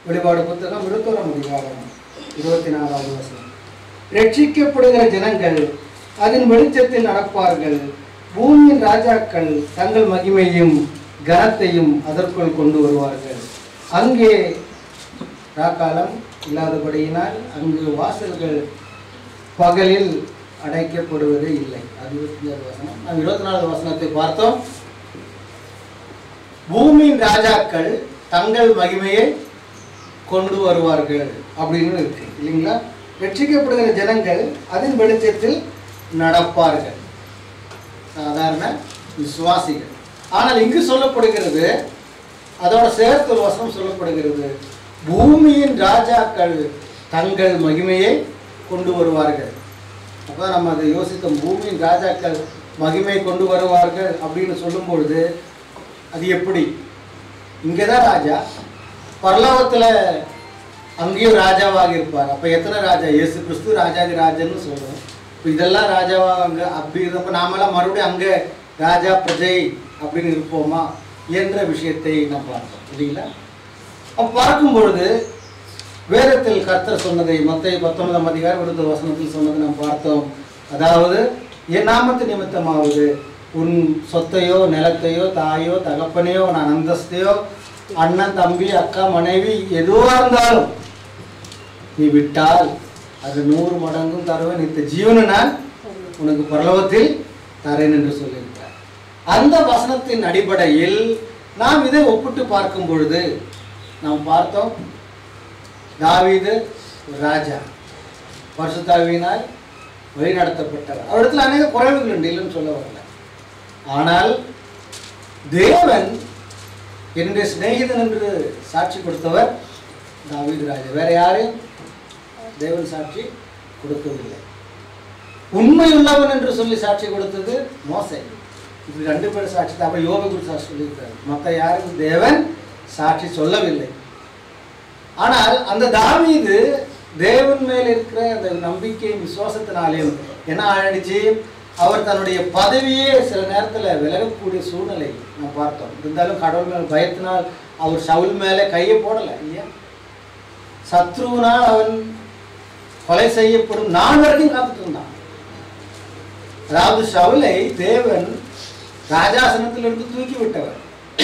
வெளிப்பாடு புத்தகம் இருபத்தோராம் அதிகாரம் இருபத்தி நாலாவது வசனம் ரட்சிக்கப்படுகிற ஜனங்கள் அதன் வெளிச்சத்தில் நடப்பார்கள் பூமியின் ராஜாக்கள் தங்கள் மகிமையும் கனத்தையும் அதற்குள் கொண்டு வருவார்கள் அங்கே ராக்காலம் இல்லாதபடியினால் அங்கு வாசல்கள் பகலில் அடைக்கப்படுவதே இல்லை அது இருபத்தி ஆறு வசனம் நாம் இருபத்தி நாலாவது வசனத்தை பார்த்தோம் பூமியின் ராஜாக்கள் தங்கள் மகிமையை கொண்டு வருவார்கள் அப்படின்னு இருக்கு இல்லைங்களா ரட்சிக்கப்படுகிற ஜனங்கள் அதன் வெளிச்சத்தில் நடப்பார்கள் சாதாரண விசுவாசிகள் ஆனால் இங்கு சொல்லப்படுகிறது அதோட சேர்த்து ஒரு வசனம் சொல்லப்படுகிறது பூமியின் ராஜாக்கள் தங்கள் மகிமையை கொண்டு வருவார்கள் அப்போ நம்ம அதை யோசித்தோம் பூமியின் ராஜாக்கள் மகிமை கொண்டு வருவார்கள் அப்படின்னு சொல்லும் பொழுது அது எப்படி இங்கே தான் ராஜா பரலோகத்தில் அங்கேயும் ராஜாவாக இருப்பார் அப்போ எத்தனை ராஜா இயேசு கிறிஸ்து ராஜாதி ராஜன்னு சொல்கிறோம் இப்போ இதெல்லாம் ராஜாவாக அங்கே அப்படி இருந்தப்போ நாமெல்லாம் மறுபடியும் அங்கே ராஜா பிரஜை அப்படின்னு இருப்போமா என்ற விஷயத்தை நாம் பார்த்தோம் இல்லைங்களா அப்போ பார்க்கும் பொழுது வேதத்தில் கர்த்தர் சொன்னதை மத்திய பத்தொன்பதாம் அதிகாரம் விருத்த வசனத்தில் சொன்னதை நாம் பார்த்தோம் அதாவது என் நாமத்து நிமித்தமாவது உன் சொத்தையோ நிலத்தையோ தாயோ தகப்பனையோ உன் அந்தஸ்தையோ அண்ணன் தம்பி அக்கா மனைவி எதுவாக இருந்தாலும் நீ விட்டால் அது நூறு மடங்கும் தருவேன் நித்த ஜீவனை நான் உனக்கு பரலோகத்தில் தரேன் என்று சொல்லியிருக்கிறார் அந்த வசனத்தின் அடிப்படையில் நாம் இதை ஒப்பிட்டு பார்க்கும் பொழுது நாம் பார்த்தோம் தாவீது ஒரு ராஜா பரிசுத்தாவியினால் வழிநடத்தப்பட்டவர் அவரிடத்தில் அநேக குறைவுகள் உண்டு இல்லைன்னு சொல்ல வரல ஆனால் தேவன் என்னுடைய சிநேகிதன் என்று சாட்சி கொடுத்தவர் தாவீது ராஜா வேற யாரையும் தேவன் சாட்சி கொடுக்கவில்லை உண்மையுள்ளவன் என்று சொல்லி சாட்சி கொடுத்தது மோசை இது ரெண்டு பேர் சாட்சி தான் அப்ப யோக குறித்து சாட்சி சொல்லியிருக்காரு மற்ற யாருக்கும் தேவன் சாட்சி சொல்லவில்லை ஆனால் அந்த தாவீது தேவன் மேல் இருக்கிற அந்த நம்பிக்கை விசுவாசத்தினாலேயும் என்ன ஆயிடுச்சு அவர் தன்னுடைய பதவியே சில நேரத்தில் விலகக்கூடிய சூழ்நிலை நாம் பார்த்தோம் இருந்தாலும் கடவுள் மேல் பயத்தினால் அவர் சவுல் மேலே கையை போடலை இல்லையா சத்ருவினால் அவன் கொலை செய்யப்படும் நான் வரைக்கும் காத்துட்டு இருந்தான் அதாவது சவுலை தேவன் ராஜாசனத்திலிருந்து தூக்கி விட்டவர்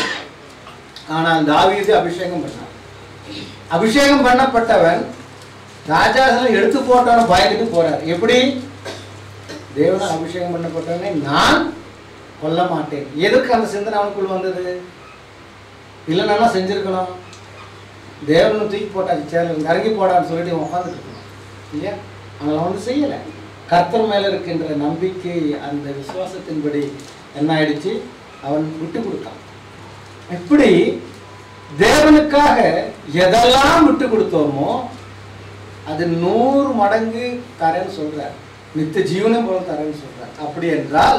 ஆனால் தாவீது அபிஷேகம் பண்ணார் அபிஷேகம் பண்ணப்பட்டவன் ராஜாசனம் எடுத்து போட்டவன பயந்துட்டு போறார் எப்படி தேவனால் அபிஷேகம் பண்ணப்பட்டவனை நான் கொல்ல மாட்டேன் எதுக்கு அந்த சிந்தனை அவனுக்குள் வந்தது இல்லைன்னா செஞ்சிருக்கணும் தேவனை தூக்கி போட்டாச்சு சேரில் இறங்கி போடான்னு சொல்லிட்டு இவன் உட்காந்துட்டு இருக்கணும் இல்லையா ஆனால் அவன் வந்து செய்யலை கர்த்தர் மேலே இருக்கின்ற நம்பிக்கை அந்த விசுவாசத்தின்படி என்ன ஆயிடுச்சு அவன் விட்டு கொடுத்தான் இப்படி தேவனுக்காக எதெல்லாம் விட்டு கொடுத்தோமோ அது நூறு மடங்கு தரேன்னு சொல்றார் நித்திய ஜீவனம் போல தரேன்னு சொல்றார் அப்படி என்றால்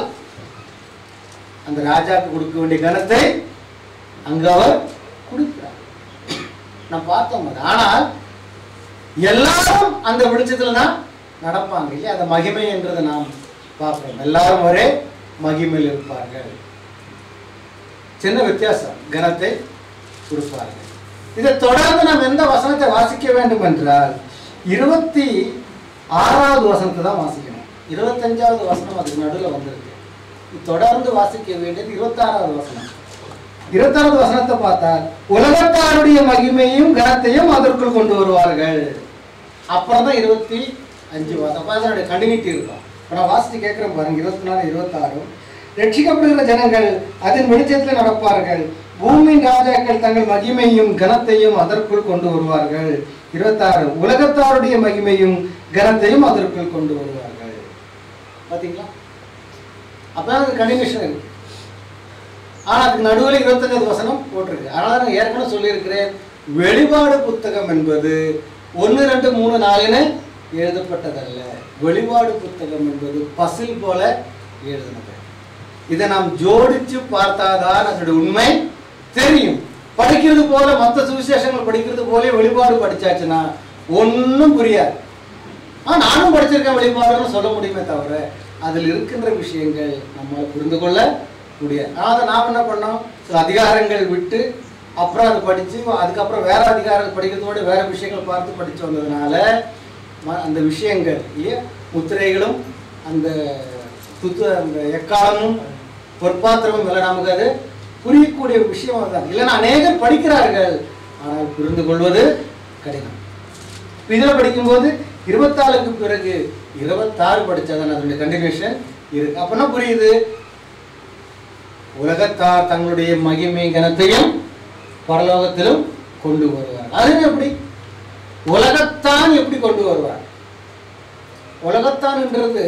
அந்த ராஜாக்கு கொடுக்க வேண்டிய கனத்தை அங்க அவர் கொடுக்கிறார் நான் பார்த்தோம் அது ஆனால் எல்லாரும் அந்த வெளிச்சத்துல தான் நடப்பாங்க இல்லையா அந்த மகிமை என்றதை நாம் பார்க்கிறோம் எல்லாரும் ஒரே மகிமையில் இருப்பார்கள் சின்ன வித்தியாசம் கனத்தை கொடுப்பார்கள் இதை தொடர்ந்து நாம் எந்த வசனத்தை வாசிக்க வேண்டும் என்றால் இருபத்தி ஆறாவது வசனத்தை தான் வாசிக்கணும் இருபத்தஞ்சாவது வசனம் அதுக்கு நடுவில் வந்திருக்கு இது தொடர்ந்து வாசிக்க வேண்டியது இருபத்தாறாவது வசனம் இருபத்தாறாவது வசனத்தை பார்த்தால் உலகத்தாருடைய மகிமையும் கனத்தையும் அதற்குள் கொண்டு வருவார்கள் அப்புறம் தான் இருபத்தி அஞ்சு வசனம் அப்ப அதனுடைய கண்டினியூட்டி இருக்கும் இப்போ நான் வாசித்து கேட்குறேன் பாருங்க இருபத்தி நாலு இருபத்தாறும் ரட்சிக்கப்படுகிற ஜனங்கள் அதன் வெளிச்சத்தில் நடப்பார்கள் பூமியின் ராஜாக்கள் தங்கள் மகிமையும் கனத்தையும் அதற்குள் கொண்டு வருவார்கள் இருபத்தாறு உலகத்தாருடைய மகிமையும் கனத்தையும் அதற்குள் கொண்டு வருவார்கள் பாத்தீங்களா அப்பதான் அது கண்டினியூஷன் இருக்கு ஆனா அதுக்கு நடுவில் இருபத்தஞ்சாவது வசனம் போட்டிருக்கு அதனால நான் ஏற்கனவே சொல்லியிருக்கிறேன் வெளிப்பாடு புத்தகம் என்பது ஒன்று ரெண்டு மூணு நாலுன்னு எழுதப்பட்டதல்ல வெளிப்பாடு புத்தகம் என்பது பசில் போல எழுதினது இதை நாம் ஜோடிச்சு பார்த்தாதான் அதனுடைய உண்மை தெரியும் படிக்கிறது போல மற்ற சுவிசேஷங்கள் படிக்கிறது போல வெளிப்பாடு படிச்சாச்சுன்னா ஒன்றும் புரியாது ஆ நானும் படிச்சிருக்கேன் வெளிப்பாடுன்னு சொல்ல முடியுமே தவிர அதில் இருக்கின்ற விஷயங்கள் நம்மால் புரிந்து கொள்ள முடியாது அதை நாம் என்ன பண்ணோம் சில அதிகாரங்கள் விட்டு அப்புறம் அதை படித்து அதுக்கப்புறம் வேற அதிகாரம் படிக்கிறதோட வேற விஷயங்கள் பார்த்து படித்து வந்ததுனால ம- அந்த விஷயங்கள் இல்லையா முத்திரைகளும் அந்த துத்து அந்த எக்காலமும் பொற்பாத்திரமும் இல்லை நமக்கு அது புரியக்கூடிய விஷயம் தான் இல்லைன்னா அநேகர் படிக்கிறார்கள் ஆனால் புரிந்து கொள்வது கடினம் இப்ப இதுல படிக்கும்போது இருபத்தாலுக்கு பிறகு இருபத்தாறு படிச்சாதான் அதனுடைய கண்டினியூஷன் இருக்கு அப்பனா புரியுது உலகத்தார் தங்களுடைய மகிமை கனத்தையும் பரலோகத்திலும் கொண்டு வருவார் அது எப்படி உலகத்தான் எப்படி கொண்டு வருவார் உலகத்தான்ன்றது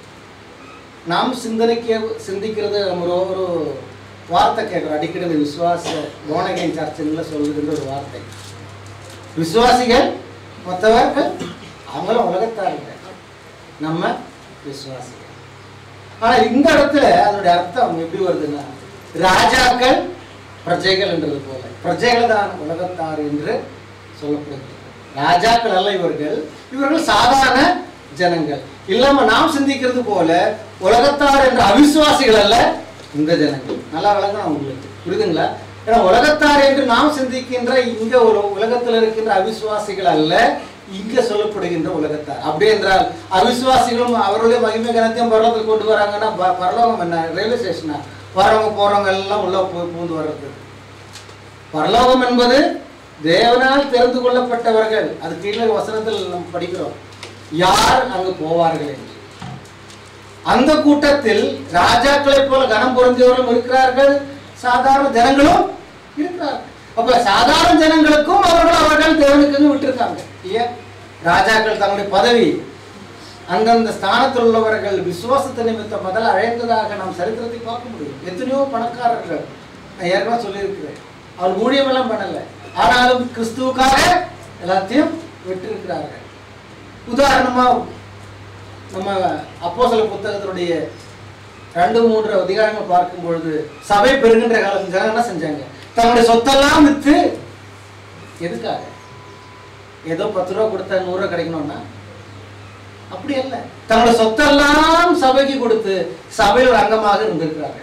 நாம் சிந்தனைக்கு சிந்திக்கிறது நம்ம ஒரு ஒரு வார்த்தை கேட்குறோம் அடிக்கடி இந்த விசுவாச போனகேன் சர்ச்சில் சொல்லுகின்ற ஒரு வார்த்தை விசுவாசிகள் மற்றவர்கள் அவங்களும் உலகத்தாருங்க நம்ம விசுவாசிகள் ஆனா இந்த இடத்துல அதனுடைய அர்த்தம் எப்படி வருதுன்னா ராஜாக்கள் பிரஜைகள்ன்றது போல பிரஜைகள் தான் உலகத்தார் என்று சொல்லப்படுகிறது ராஜாக்கள் அல்ல இவர்கள் இவர்கள் சாதாரண ஜனங்கள் இல்லாம நாம் சிந்திக்கிறது போல உலகத்தார் என்ற அவிசுவாசிகள் அல்ல இந்த ஜனங்கள் நல்லா விளங்கணும் உங்களுக்கு புரியுதுங்களா ஏன்னா உலகத்தார் என்று நாம் சிந்திக்கின்ற இங்க ஒரு உலகத்தில் இருக்கின்ற அவிசுவாசிகள் அல்ல இங்க சொல்லப்படுகின்ற உலகத்தார் அப்படி என்றால் அவிசுவாசிகளும் அவருடைய மகிமை கனத்தையும் பரலோகத்துக்கு கொண்டு வராங்கன்னா ப- பரலோகம் என்ன ரயில்வே ஸ்டேஷனா வரவங்க போறவங்க எல்லாம் உள்ள பு- பூந்து வர்றது பரலோகம் என்பது தேவனால் தெரிந்து கொள்ளப்பட்டவர்கள் அது கீழே வசனத்தில் நம்ம படிக்கிறோம் யார் அங்கு போவார்கள் என்று அந்த கூட்டத்தில் ராஜாக்களைப் போல கனம் பொருந்தியவர்களும் இருக்கிறார்கள் சாதாரண ஜனங்களும் இருக்கிறார்கள் அப்ப சாதாரண ஜனங்களுக்கும் அவர்கள் அவர்கள் தேவனுக்கு விட்டிருக்காங்க இல்லையா ராஜாக்கள் தங்களுடைய பதவி அந்தந்த ஸ்தானத்தில் உள்ளவர்கள் விசுவாசத்தை நிமித்தம் முதல்ல அழைந்ததாக நாம் சரித்திரத்தை பார்க்க முடியும் எத்தனையோ பணக்காரர்கள் நான் ஏற்கனவே சொல்லியிருக்கிறேன் அவர் ஊழியமெல்லாம் பண்ணல ஆனாலும் கிறிஸ்துவுக்காக எல்லாத்தையும் விட்டிருக்கிறார்கள் உதாரணமா நம்ம அப்போஸ்தல புத்தகத்தினுடைய ரெண்டு மூன்று அதிகாரங்கள் பார்க்கும் பொழுது சபை பெருகின்ற காலத்தில் ஜனங்க என்ன செஞ்சாங்க தங்களுடைய சொத்தெல்லாம் வித்து எதுக்காக ஏதோ பத்து ரூபா கொடுத்தா நூறு ரூபா கிடைக்கணும்னா அப்படி அல்ல தங்களுடைய சொத்தெல்லாம் சபைக்கு கொடுத்து சபையில் ஒரு அங்கமாக இருந்திருக்கிறாங்க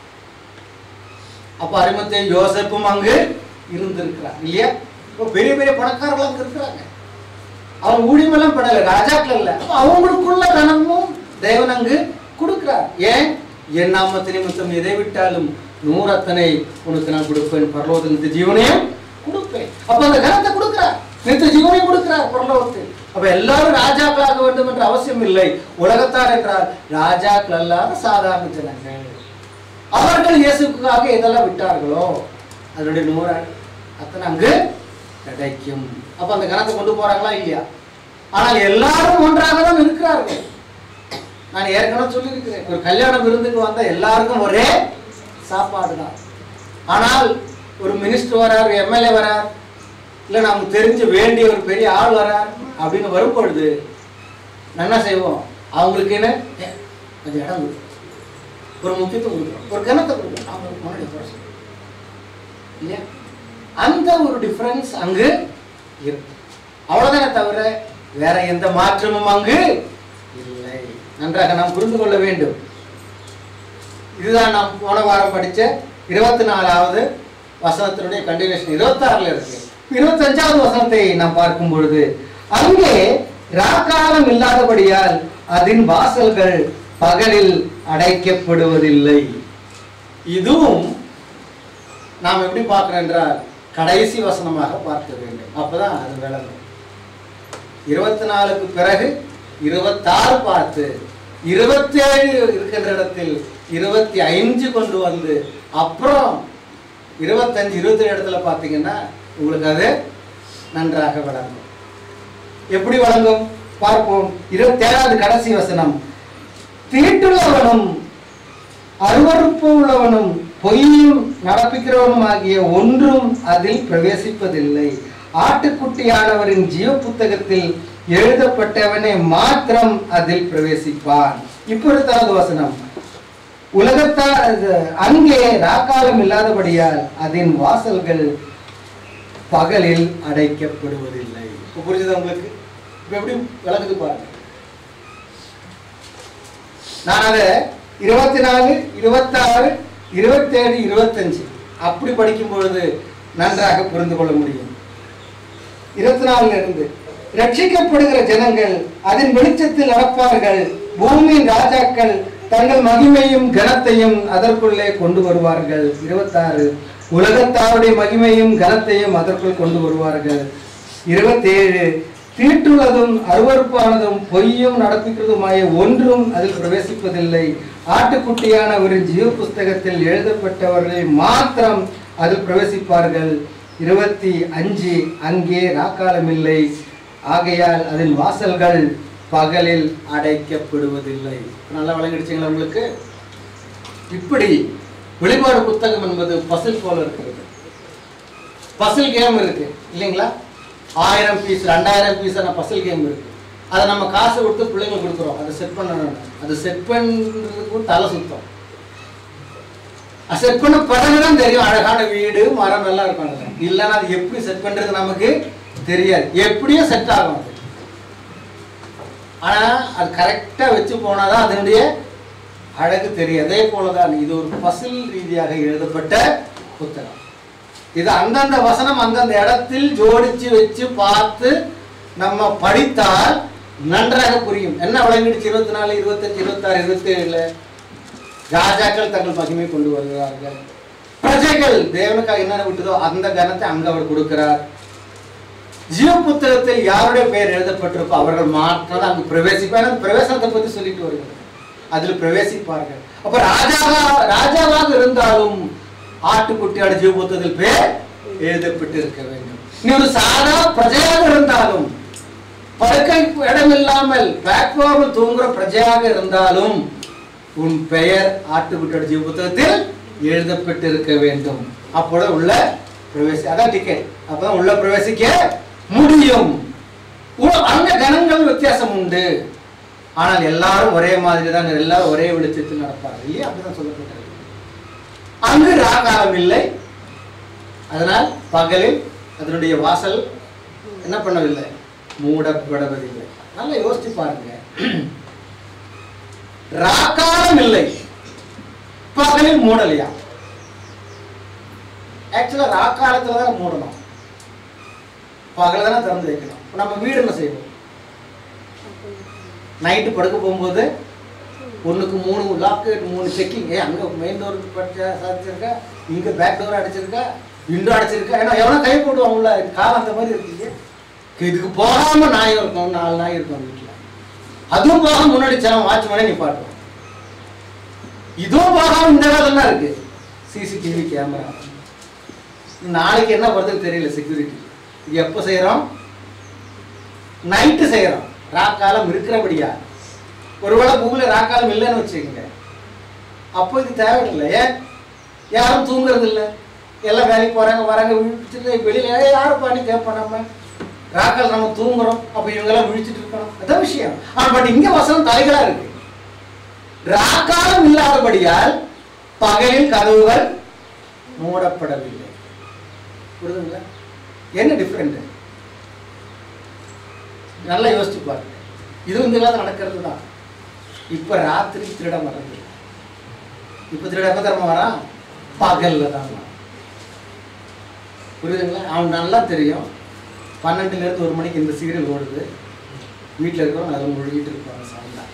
அப்ப அரிமத்தை யோசப்பும் அங்கு இருந்திருக்கிறார் இல்லையா இப்போ பெரிய பெரிய பணக்காரர்கள் அங்க இருக்கிறாங்க அவர் ஊழியமெல்லாம் பண்ணல ராஜாக்கள் இல்ல அப்ப அவங்களுக்குள்ள கனமும் தேவன் அங்கு கொடுக்கிறார் ஏன் என் நாமத்தை நிமித்தம் எதை விட்டாலும் நூறத்தனை உனக்கு நான் கொடுப்பேன் பரலோகத்தில் நித்திய ஜீவனையும் கொடுப்பேன் அப்ப அந்த கனத்தை கொடுக்கிறார் நித்திய ஜீவனையும் கொடுக்கிறார் பரலோகத்தில் அப்ப எல்லாரும் ராஜாக்களாக வேண்டும் என்ற அவசியம் இல்லை உலகத்தார் என்றால் ராஜாக்கள் அல்லாத சாதாரண ஜனங்கள் அவர்கள் இயேசுக்காக எதெல்லாம் விட்டார்களோ அதனுடைய நூறு அத்தனை அங்கு கிடைக்கும் அப்ப அந்த கணத்தை கொண்டு போறாங்களா இல்லையா ஆனால் எல்லாரும் ஒன்றாக தான் இருக்கிறார்கள் நான் ஏற்கனவே சொல்லியிருக்கிறேன் ஒரு கல்யாண விருந்துக்கு வந்தா எல்லாருக்கும் ஒரே சாப்பாடு தான் ஆனால் ஒரு மினிஸ்டர் வரார் ஒரு எம்எல்ஏ வரார் இல்லை நமக்கு தெரிஞ்சு வேண்டிய ஒரு பெரிய ஆள் வரார் அப்படின்னு வரும்பொழுது நான் என்ன செய்வோம் அவங்களுக்கு என்ன ஏ, கொஞ்சம் இடம் கொடு. ஒரு முக்கியத்துவம் கொடுக்குறோம் ஒரு கணத்தை கொடுக்குறோம் அவங்களுக்கு முன்னாடி குறை சொல்றோம். இல்லையா அந்த ஒரு டிஃபரன்ஸ் அங்கு இருக்கு அவ்வளவுதானே தவிர வேற எந்த மாற்றமும் அங்கு இல்லை நன்றாக நாம் புரிந்து கொள்ள வேண்டும் இதுதான் நாம் போன வாரம் படிச்ச இருபத்தி நாலாவது வசனத்தினுடைய கண்டினியூஷன் இருபத்தாறுல இருக்கு இருபத்தஞ்சாவது வசனத்தை நாம் பார்க்கும் பொழுது அங்கே ராக்காலம் இல்லாதபடியால் அதன் வாசல்கள் பகலில் அடைக்கப்படுவதில்லை இதுவும் நாம் எப்படி பார்க்கிறோம் என்றால் கடைசி வசனமாக பார்க்க வேண்டும் அப்பதான் அது விளங்கும் இருபத்தி நாலுக்கு பிறகு இருபத்தாறு பார்த்து இருபத்தேழு இருக்கின்ற இடத்தில் இருபத்தி ஐந்து கொண்டு வந்து அப்புறம் இருபத்தஞ்சு இருபத்தேழு இடத்துல பார்த்தீங்கன்னா உங்களுக்கு அது நன்றாக விளங்கும் எப்படி வழங்கும் பார்ப்போம் இருபத்தேழாவது கடைசி வசனம் தீட்டுள்ளவனும் அருவருப்பு உள்ளவனும் பொய்யும் நடப்பிக்கிறவனும் ஆகிய ஒன்றும் அதில் பிரவேசிப்பதில்லை ஆட்டுக்குட்டியானவரின் ஜீவ புத்தகத்தில் எழுதப்பட்டவனே மாத்திரம் அதில் பிரவேசிப்பான் இப்பொழுதாவது வசனம் உலகத்தார் அது அங்கே ராக்காலம் இல்லாதபடியால் அதன் வாசல்கள் பகலில் அடைக்கப்படுவதில்லை இப்போ புரிஞ்சுதா உங்களுக்கு இப்போ எப்படி விளக்குது பாருங்க நான் அதை இருபத்தி நாலு இருபத்தாறு இருபத்தேழு இருபத்தஞ்சு அப்படி படிக்கும் பொழுது நன்றாக புரிந்து கொள்ள முடியும் இருபத்தி நாலுல இருந்து ரட்சிக்கப்படுகிற ஜனங்கள் அதன் வெளிச்சத்தில் நடப்பார்கள் பூமியின் ராஜாக்கள் தங்கள் மகிமையும் கனத்தையும் அதற்குள்ளே கொண்டு வருவார்கள் இருபத்தாறு உலகத்தாருடைய மகிமையும் கனத்தையும் அதற்குள் கொண்டு வருவார்கள் இருபத்தேழு தீட்டுள்ளதும் அருவருப்பானதும் பொய்யும் நடப்பிக்கிறதுமாய ஒன்றும் அதில் பிரவேசிப்பதில்லை ஆட்டுக்குட்டியான ஒரு ஜீவ புஸ்தகத்தில் எழுதப்பட்டவர்களை மாத்திரம் அதில் பிரவேசிப்பார்கள் இருபத்தி அஞ்சு அங்கே ராக்காலமில்லை ஆகையால் அதன் வாசல்கள் பகலில் அடைக்கப்படுவதில்லை நல்லா விளங்கிடுச்சுங்களா உங்களுக்கு இப்படி வெளிப்பாடு புத்தகம் என்பது பசில் போல இருக்கிறது பசில் கேம் இருக்கு இல்லைங்களா ஆயிரம் பீஸ் ரெண்டாயிரம் பீஸான பசில் கேம் இருக்கு அதை நம்ம காசு கொடுத்து பிள்ளைங்களுக்கு கொடுக்குறோம் அதை செட் பண்ணணும் அது செட் பண்ணுறதுக்கும் தலை சுத்தம் அது செட் பண்ண பிறகுதான் தெரியும் அழகான வீடு மரம் எல்லாம் இருக்கும் அதுல. இல்லைன்னா அது எப்படி செட் பண்றது நமக்கு தெரியாது எப்படியும் செட் ஆகும் அது ஆனா அது கரெக்டா வச்சு போனாதான் அதனுடைய அழகு தெரியும் அதே போலதான் இது ஒரு பசில் ரீதியாக எழுதப்பட்ட புத்தகம் இது அந்தந்த வசனம் அந்தந்த இடத்தில் ஜோடிச்சு வச்சு பார்த்து நம்ம படித்தால் நன்றாக புரியும் என்ன விளங்கிடுச்சு இருபத்தி நாலு இருபத்தஞ்சு இருபத்தாறு இருபத்தி ஏழுல ராஜாக்கள் தங்கள் மகிமை கொண்டு வருகிறார்கள் பிரஜைகள் தேவனுக்காக என்னென்ன விட்டதோ அந்த கனத்தை அங்க அவர் கொடுக்கிறார் ஜீவ புத்தகத்தில் யாருடைய பெயர் எழுதப்பட்டிருக்கோ அவர்கள் மாற்றம் அங்கு பிரவேசிப்பார் அந்த பிரவேசனத்தை பத்தி சொல்லிட்டு வருகிறது அதில் பிரவேசிப்பார்கள் அப்ப ராஜாவா ராஜாவாக இருந்தாலும் ஆட்டுக்குட்டியோட ஜீவ புத்தகத்தில் பேர் எழுதப்பட்டு இருக்க வேண்டும் நீ ஒரு சாதா பிரஜையாக இருந்தாலும் படுக்கை இடம் இல்லாமல் பிளாட்ஃபார்மில் தூங்குற பிரஜையாக இருந்தாலும் உன் பெயர் ஆட்டுக்குட்டியோட ஜீவ புத்தகத்தில் எழுதப்பட்டு இருக்க வேண்டும் அப்பொழுது உள்ள பிரவேசி அதான் டிக்கெட் அப்பதான் உள்ள பிரவேசிக்க முடியும் உ- அங்க கணங்கள் வித்தியாசம் உண்டு ஆனால் எல்லாரும் ஒரே மாதிரி தான் எல்லாரும் ஒரே வெளிச்சத்தில் நடப்பார்கள் இல்லையா அப்படிதான் சொல்லப்பட்டது அங்கு ராகாலம் இல்லை அதனால் பகலில் அதனுடைய வாசல் என்ன பண்ணவில்லை மூடப்படவதில்லை நல்லா யோசிச்சு பாருங்க ராக்காலம் இல்லை பகலில் மூடலையா ஆக்சுவலா ராக்காலத்துல தான் மூடணும் பகல தானே திறந்து வைக்கணும் இப்ப நம்ம வீடு என்ன செய்வோம் நைட்டு படுக்க போகும்போது ஒண்ணுக்கு மூணு லாக்கு மூணு செக்கிங் ஏ அங்க மெயின் டோர் படிச்சா சாதிச்சிருக்கா இங்க பேக் டோர் அடிச்சிருக்கா விண்டோ அடிச்சிருக்கா ஏன்னா எவனோ கை போடுவான் உள்ள காலம் அந்த மாதிரி இருக்கீங்க இதுக்கு போகாம நாய் இருக்கும் நாலு நாய் இருக்கும் வீட்டுல அதுவும் போகாம முன்னாடி சேவன் வாட்ச்மேனே நிப்பாட்டுவோம் இதுவும் போகாம இந்த வேலைலாம் இருக்கு சிசிடிவி கேமரா நாளைக்கு என்ன வருதுன்னு தெரியல செக்யூரிட்டி இது எப்போ செய்கிறோம் நைட்டு செய்கிறோம் ராக்காலம் இருக்கிறபடியா ஒருவேளை பூமியில் ராக்காலம் இல்லைன்னு வச்சுக்கோங்க அப்போ இது தேவையில்லை ஏன் யாரும் தூங்குறது இல்லை எல்லாம் வேலைக்கு போகிறாங்க வராங்க விழிச்சுட்டு வெளியில் யாரும் பண்ணி கேட்போம் நம்ம ராக்கால் நம்ம தூங்குறோம் அப்போ இவங்கெல்லாம் விழிச்சிட்டு இருக்கணும் அதான் விஷயம் ஆனால் பட் இங்கே வசனம் தலைகளாக இருக்கு ராக்காலம் இல்லாதபடியால் பகலில் கதவுகள் மூடப்படவில்லை புரியுதுங்களா என்ன டிஃப்ரெண்ட் நல்லா யோசிச்சு பாருங்க இது இந்த காலத்தில் நடக்கிறது தான் இப்போ ராத்திரி திருடம் வர்றது இப்போ திருட எப்போ தரமா வரான் பகல்ல தான் வரான். புரியுதுங்களா அவன் நல்லா தெரியும் பன்னெண்டுலேருந்து ஒரு மணிக்கு இந்த சீரியல் ஓடுது வீட்டில் இருக்கிறவங்க அதில் முழுகிட்டு இருப்பாங்க சாயந்தரம்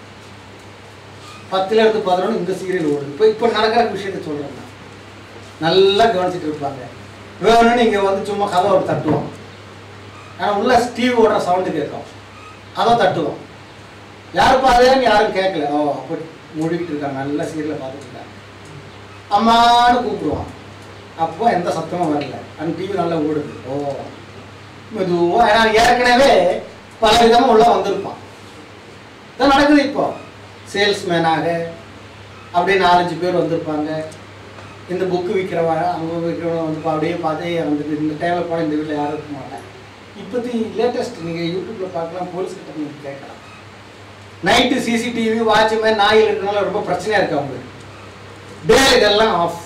பத்துல இருந்து பதினொன்று இந்த சீரியல் ஓடுது இப்போ இப்போ நடக்கிற விஷயத்தை சொல்கிறேன் நான் நல்லா கவனிச்சிட்டு இருப்பாங்க வேணும்னு இங்கே வந்து சும்மா கதவை தட்டுவோம் ஆனால் உள்ள ஸ்டீவ் ஓடுற சவுண்டு கேட்கும் அதை தட்டுவோம் யார் பாதையான்னு யாரும் கேட்கல ஓ அப்போ மூடிக்கிட்டு இருக்காங்க நல்ல சீரியலை பார்த்துட்டு இருக்காங்க அம்மான்னு கூப்பிடுவான் அப்போ எந்த சத்தமும் வரல அந்த டிவி நல்லா ஓடுது ஓ மெதுவாக ஏன்னா ஏற்கனவே பல விதமாக உள்ள வந்திருப்பான் இதான் நடக்குது இப்போ சேல்ஸ்மேனாக அப்படியே நாலஞ்சு பேர் வந்திருப்பாங்க இந்த புக்கு விற்கிறவங்க அங்கே விற்கிறவங்க வந்து பா- அப்படியே பார்த்து வந்துட்டு இந்த டைமில் போனால் இந்த வீட்டில் யாரும் இருக்க மாட்டேன் இப்போதி லேட்டஸ்ட் நீங்கள் யூடியூப்பில் பார்க்கலாம் போலீஸ் கிட்ட நீங்கள் கேட்கலாம் நைட்டு சிசிடிவி வாட்ச்மேன் நாயில் இருக்கிறனால ரொம்ப பிரச்சனையாக இருக்கு அவங்களுக்கு டே இதெல்லாம் ஆஃப்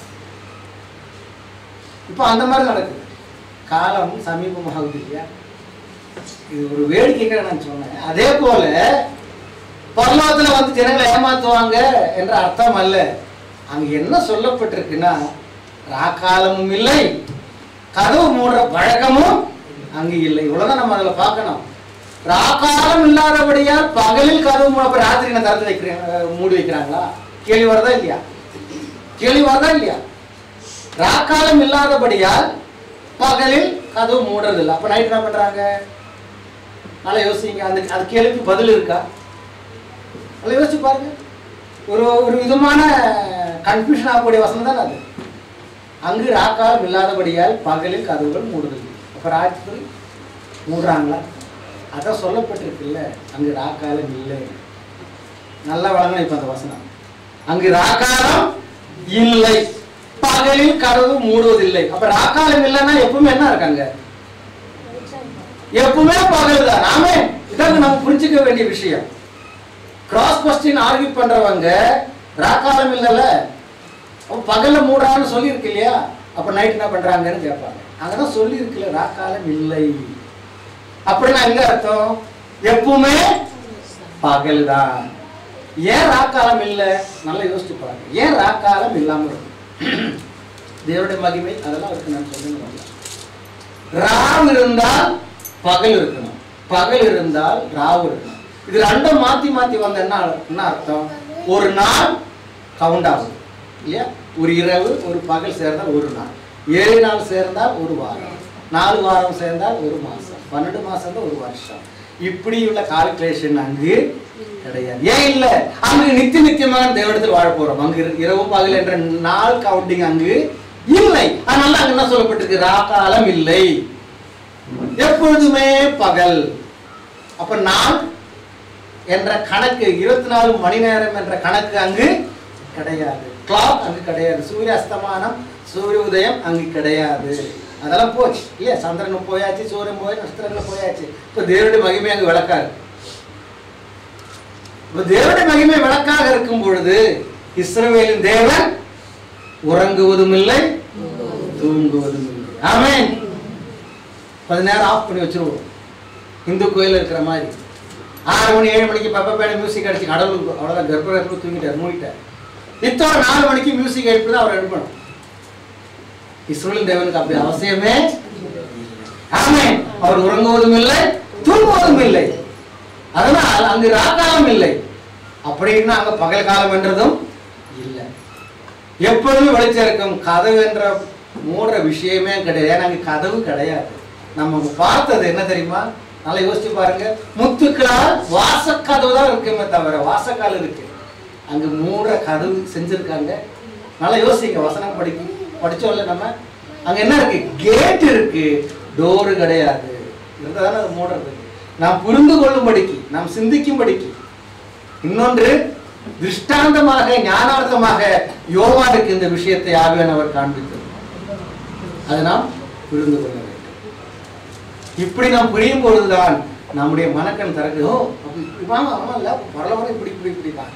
இப்போ அந்த மாதிரி நடக்குது காலம் சமீபமாகுது இல்லையா இது ஒரு வேடிக்கைக்காக நான் சொன்னேன் அதே போல பரலோகத்துல வந்து ஜனங்களை ஏமாத்துவாங்க என்ற அர்த்தம் அல்ல அங்க என்ன சொல்லப்பட்டிருக்குன்னா ராக்காலமும் இல்லை கதவு மூடுற பழக்கமும் அங்கு இல்லை இவ்வளவுதான் நம்ம அதுல பார்க்கணும் ராக்காலம் இல்லாதபடியால் பகலில் கதவு மூட அப்ப ராத்திரி நான் திறந்து வைக்கிறேன் மூடி வைக்கிறாங்களா கேள்வி வருதா இல்லையா கேள்வி வருதா இல்லையா ராக்காலம் இல்லாதபடியால் பகலில் கதவு மூடுறது இல்லை அப்ப நைட் என்ன பண்றாங்க நல்லா யோசிங்க அந்த அது கேள்விக்கு பதில் இருக்கா நல்லா யோசிச்சு பாருங்க ஒரு ஒரு விதமான கன்ஃபியூஷன் ஆகக்கூடிய வசனம் தான் அது அங்கு ராக்காலம் இல்லாதபடியால் பகலில் கதவுகள் மூடுதல் அப்ப ராத்திரி மூடுறாங்களா அதான் சொல்லப்பட்டிருக்குல்ல அங்கு ராக்காலம் இல்லை நல்லா வழங்கணும் இப்ப அந்த வசனம் அங்கு ராக்காலம் இல்லை பகலில் கதவு மூடுவதில்லை அப்ப ராக்காலம் இல்லைன்னா எப்பவுமே என்ன இருக்காங்க எப்பவுமே பகல் தான் நாமே இதாங்க நம்ம புரிஞ்சுக்க வேண்டிய விஷயம் கிராஸ் கொஸ்டின் ஆர்கியூ பண்றவங்க ராக்காலம் இல்லைல்ல அப்ப பகல்ல மூடுறான்னு சொல்லி இருக்கு இல்லையா அப்ப நைட் என்ன பண்றாங்கன்னு கேட்பாங்க அங்கதான் சொல்லி இருக்குல்ல ராக்காலம் இல்லை அப்படின்னா எங்க அர்த்தம் எப்பவுமே பகல் தான் ஏன் ராக்காலம் இல்லை நல்லா யோசிச்சு பாருங்க ஏன் ராக்காலம் இல்லாம இருக்கும் தேவனுடைய மகிமை அதெல்லாம் இருக்கு நான் சொல்லுங்க ராவ் இருந்தால் பகல் இருக்கணும் பகல் இருந்தால் ராவு இருக்கணும் இது ரெண்டும் மாத்தி மாத்தி வந்த என்ன என்ன அர்த்தம் ஒரு நாள் கவுண்ட் ஆகுது இல்லையா ஒரு இரவு ஒரு பகல் சேர்ந்தால் ஒரு நாள் ஏழு நாள் சேர்ந்தால் ஒரு வாரம் நாலு வாரம் சேர்ந்தால் ஒரு மாசம் பன்னெண்டு மாசம் தான் ஒரு வருஷம் இப்படி உள்ள கால்குலேஷன் அங்கு கிடையாது ஏன் இல்ல அங்கு நித்திய நித்தியமாக தேவடத்தில் வாழ போறோம் அங்கு இரு- இரவு பகல் என்ற நாள் கவுண்டிங் அங்கு இல்லை அதனால அங்க என்ன சொல்லப்பட்டிருக்கு ராக்காலம் இல்லை எப்பொழுதுமே பகல் அப்ப நாள் என்ற கணக்கு இருபத்தி நாலு மணி நேரம் என்ற கணக்கு அங்கு கிடையாது கிளாக் அங்கு கிடையாது சூரிய அஸ்தமானம் சூரிய உதயம் அங்கு கிடையாது அதெல்லாம் போச்சு இல்லையா சந்திரன் போயாச்சு சூரியன் போய் நட்சத்திரங்கள் போயாச்சு இப்ப தேவனுடைய மகிமை அங்கு விளக்காது இப்ப தேவனுடைய மகிமை விளக்காக இருக்கும் பொழுது இஸ்ரவேலின் தேவன் உறங்குவதும் இல்லை தூங்குவதும் இல்லை ஆமென் கொஞ்ச நேரம் ஆஃப் பண்ணி வச்சிருவோம் இந்து கோயில் இருக்கிற மாதிரி ஆறு மணி ஏழு மணிக்கு பப்ப பேட மியூசிக் அடிச்சு கடவுளுக்கு அவ்வளோதான் கர்ப்பரப்பு தூங்கிட்டார் மூடிட்டார் இத்தோட நாலு மணிக்கு மியூசிக் எழுப்பி தான் அவர் எழுப்பணும் இஸ்ரோலின் தேவனுக்கு அப்படி அவசியமே ஆமென் அவர் உறங்குவதும் இல்லை தூங்குவதும் இல்லை அதனால் அங்கு ராக்காலம் இல்லை அப்படின்னா அங்க பகல் காலம் என்றதும் இல்லை எப்பொழுதும் வெளிச்சம் இருக்கும் கதவு என்ற மூடுற விஷயமே கிடையாது ஏன்னா அங்க கதவு கிடையாது நம்ம அங்க பார்த்தது என்ன தெரியுமா நல்லா யோசிச்சு பாருங்க முத்துக்களால் வாசக்கதவு தான் இருக்குமே தவிர வாசக்கால் இருக்கு அங்க மூடுற கதவு செஞ்சிருக்காங்க நல்லா யோசிங்க வசனம் படிக்க படிச்சோம்ல நம்ம அங்க என்ன இருக்கு கேட் இருக்கு டோரு கிடையாது இருந்தாதானே அது மூடுறது நாம் புரிந்து கொள்ளும்படிக்கு நாம் சிந்திக்கும்படிக்கு இன்னொன்று திருஷ்டாந்தமாக ஞானார்த்தமாக யோவானுக்கு இந்த விஷயத்தை ஆவியானவர் காண்பித்தது அதை நாம் புரிந்து கொள்ள வேண்டும் இப்படி நாம் புரியும் பொழுதுதான் நம்முடைய மனக்கண் திறக்குது ஓ அப்படி இப்படி வாங்க ஆமா இல்ல பரவாயில்ல இப்படி இப்படி இப்படி தான்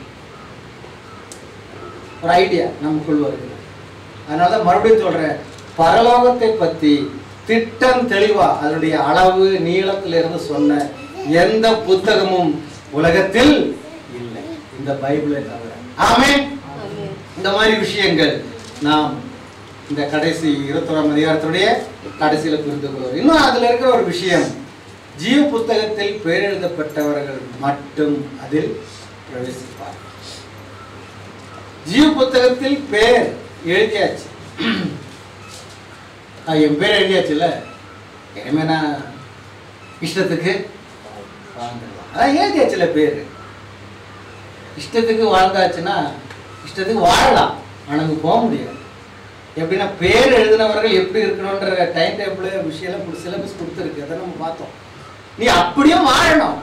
ஒரு ஐடியா நமக்குள் வருது அதனால தான் மறுபடியும் சொல்றேன் பரலோகத்தை பத்தி திட்டம் தெளிவா அதனுடைய அளவு நீளத்திலிருந்து சொன்ன எந்த புத்தகமும் உலகத்தில் இல்லை இந்த பைபிளை தவிர ஆமென் இந்த மாதிரி விஷயங்கள் நாம் இந்த கடைசி இருபத்தோராம் அதிகாரத்துடைய கடைசியில புரிந்து கொள்வோம் இன்னும் அதுல இருக்கிற ஒரு விஷயம் ஜீவ புத்தகத்தில் பெயர் எழுதப்பட்டவர்கள் மட்டும் அதில் பிரவேசிப்பார் ஜீவ புத்தகத்தில் பேர் எழுதியாச்சு ஆ, என் பேர் எழுதியாச்சுல்ல இனிமே நான் இஷ்டத்துக்கு வாழ்ந்துடலாம் அதான் எழுதியாச்சுல பேர் இஷ்டத்துக்கு வாழ்ந்தாச்சுன்னா இஷ்டத்துக்கு வாழலாம் ஆனா அங்க போக முடியாது எப்படின்னா பேர் எழுதினவர்கள் எப்படி இருக்கணுன்ற டைம் டேபிள் விஷயம் சிலபஸ் கொடுத்துருக்கு அதை நம்ம பார்த்தோம் நீ அப்படியே வாழணும்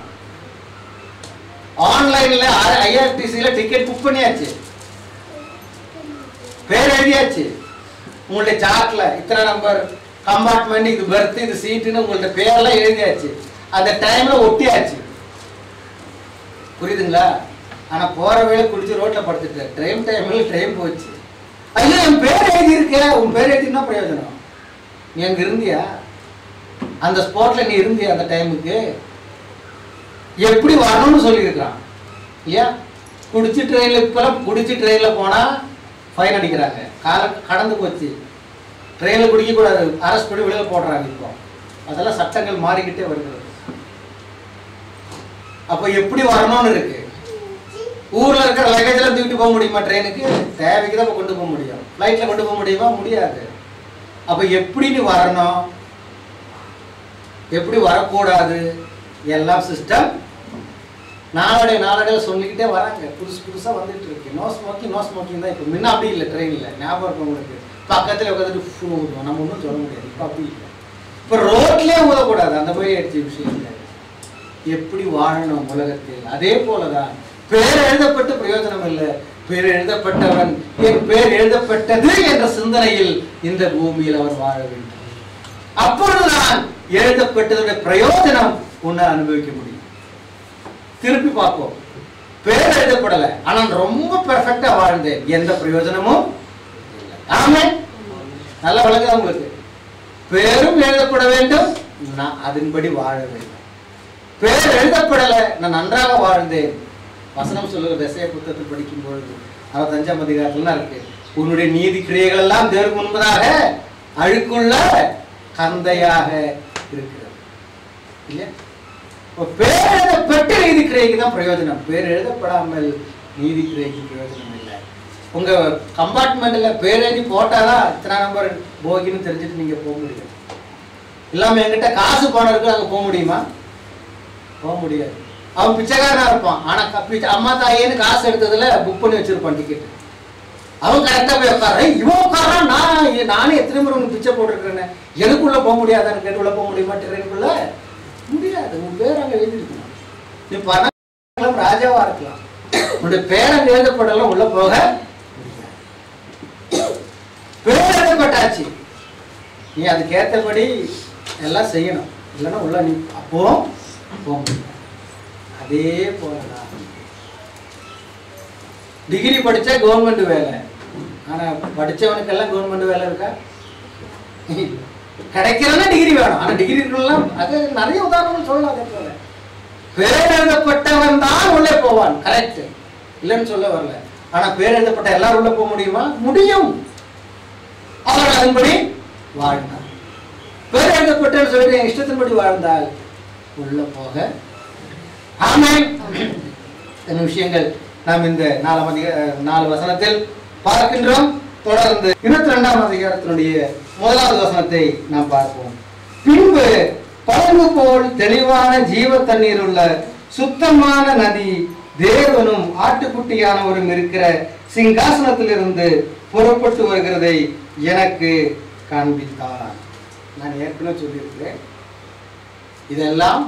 ஆன்லைன்ல ஐஆர்டிசியில டிக்கெட் புக் பண்ணியாச்சு பேர் எழுதியாச்சு உங்களுடைய சார்ட்ல இத்தனை நம்பர் கம்பார்ட்மெண்ட் இது பெர்த் இது சீட்டுன்னு உங்கள்ட்ட பேரெல்லாம் எழுதியாச்சு அந்த டைம்ல ஒட்டியாச்சு புரியுதுங்களா ஆனா போற வேலை குடிச்சு ரோட்ல படுத்துட்டு ட்ரெயின் டைம்ல ட்ரெயின் போச்சு ஐயோ என் பேர் எழுதி இருக்க உன் பேர் எழுதினா பிரயோஜனம் நீ அங்க இருந்தியா அந்த ஸ்பாட்ல நீ இருந்தியா அந்த டைமுக்கு எப்படி வரணும்னு சொல்லியிருக்கிறான் இல்லையா குடிச்சு ட்ரெயினில் இப்போலாம் குடிச்சு ட்ரெயினில் போனால் ஃபைன் அடிக்கிறாங்க காலம் கடந்து போச்சு ட்ரெயினில் குடிக்கக்கூடாது அரெஸ்ட் பண்ணி வெளியில் போடுறாங்க இப்போ அதெல்லாம் சட்டங்கள் மாறிக்கிட்டே வருகிறது அப்போ எப்படி வரணும்னு இருக்கு ஊர்ல இருக்கிற லக்கேஜ் எல்லாம் தூக்கிட்டு போக முடியுமா ட்ரெயினுக்கு தேவைக்கு தான் கொண்டு போக முடியும் ஃப்ளைட்ல கொண்டு போக முடியுமா முடியாது அப்ப எப்படி நீ வரணும் எப்படி வரக்கூடாது எல்லாம் சிஸ்டம் நாளடை நாளடைவில் சொல்லிக்கிட்டே வராங்க புதுசு புதுசாக வந்துட்டு இருக்கு நோ ஸ்மோக்கிங் நோ ஸ்மோக்கிங் தான் இப்போ முன்ன அப்படி இல்லை ட்ரெயினில் ஞாபகம் இருக்கும் உங்களுக்கு பக்கத்தில் உட்காந்துட்டு ஃபூ ஊதுவோம் நம்ம ஒன்றும் சொல்ல முடியாது இப்போ அப்படி இல்லை இப்போ ரோட்லேயே ஊதக்கூடாது அந்த மாதிரி ஆயிடுச்சு விஷயம் இல்லை எப்படி வாழணும் உலகத்தில் அதே போலதான் பேர் எழுதப்பட்டு பிரயோஜனம் இல்லை பேர் எழுதப்பட்டவன் என் பேர் எழுதப்பட்டது என்ற சிந்தனையில் இந்த பூமியில் அவர் வாழ வேண்டும் அப்பொழுதுதான் எழுதப்பட்டதுடைய பிரயோஜனம் உன்னை அனுபவிக்க முடியும் திருப்பி பார்ப்போம் பேர் எழுதப்படலை ஆனா ரொம்ப பெர்ஃபெக்டா வாழ்ந்தேன் எந்த பிரயோஜனமும் இல்லை. ஆமென் நல்லா விளங்குதா உங்களுக்கு பேரும் எழுதப்பட வேண்டும் நான் அதன்படி வாழ வேண்டும் பேர் எழுதப்படலை நான் நன்றாக வாழ்ந்தேன் வசனம் சொல்லுகிற திசைய புத்தகத்தில் படிக்கும் பொழுது அறுபத்தஞ்சாம் அதிகாரத்துல இருக்கு உன்னுடைய நீதி கிரியைகள் எல்லாம் தேர்வு முன்பதாக அழுக்குள்ள கந்தையாக இருக்கிறது இல்லையா இப்போ பேர் எழுதப்பட்ட நீதி கிரியைக்கு தான் பிரயோஜனம் பேர் எழுதப்படாமல் நீதி கிரியைக்கு பிரயோஜனம் இல்லை உங்க கம்பார்ட்மெண்ட்ல பேர் எழுதி போட்டாதான் இத்தனை நம்பர் போகின்னு தெரிஞ்சுட்டு நீங்க போக முடியும் இல்லாம என்கிட்ட காசு பணம் இருக்கு அங்க போக முடியுமா போக முடியாது அவன் பிச்சைக்காரனா இருப்பான் ஆனா க- பிச்சை அம்மா தாயேன்னு காசு எடுத்ததுல புக் பண்ணி வச்சிருப்பான் டிக்கெட் அவன் கரெக்டா போய் உட்கார இவன் உட்காரான் நான் ஏ- நானே எத்தனை முறை உனக்கு பிச்சை போட்டுருக்கேன் எனக்குள்ள போக முடியாதான்னு கேட்டு உள்ள போக முடியுமா ட்ரெயினுக்குள்ள முடியாது உன் பேர் அங்க எழுதிருக்கணும் நீ பணம் இருக்கலாம், ராஜாவா இருக்கலாம் உன்னுடைய பேர் அங்க எழுதப்படலாம் உள்ள போக முடியாது. பேர் எழுதப்பட்டாச்சு நீ அதுக்கேற்றபடி எல்லாம் செய்யணும் இல்லைன்னா உள்ள நீ அப்போ போக முடியாது அதே போலதான் டிகிரி படிச்சா கவர்மெண்ட் வேலை ஆனா படிச்சவனுக்கெல்லாம் கவர்மெண்ட் வேலை இருக்கா கிடைக்கிறதுனா டிகிரி வேணும் ஆனா டிகிரி இருக்கலாம் அது நிறைய உதாரணங்கள் சொல்லலாம் அதே போல பேர் எழுதப்பட்டவன் தான் உள்ளே போவான் கரெக்ட் இல்லைன்னு சொல்ல வரல ஆனா பேர் எழுதப்பட்ட எல்லாரும் உள்ள போக முடியுமா முடியும் அவர் அதன்படி வாழ்ந்தார் பேர் எழுதப்பட்ட சொல்லிட்டு என் இஷ்டத்தின்படி வாழ்ந்தால் உள்ள போக ஆமென் இந்த விஷயங்கள் நாம் இந்த நாலாம் அதிக நாலு வசனத்தில் பார்க்கின்றோம் தொடர்ந்து இருபத்தி ரெண்டாம் அதிகாரத்தினுடைய முதலாவது வசனத்தை நாம் பார்ப்போம் பின்பு பழங்கு போல் தெளிவான ஜீவ தண்ணீர் உள்ள சுத்தமான நதி தேவனும் ஆட்டுக்குட்டியானவரும் இருக்கிற சிங்காசனத்திலிருந்து புறப்பட்டு வருகிறதை எனக்கு காண்பித்தார் நான் ஏற்கனவே சொல்லியிருக்கிறேன் இதெல்லாம்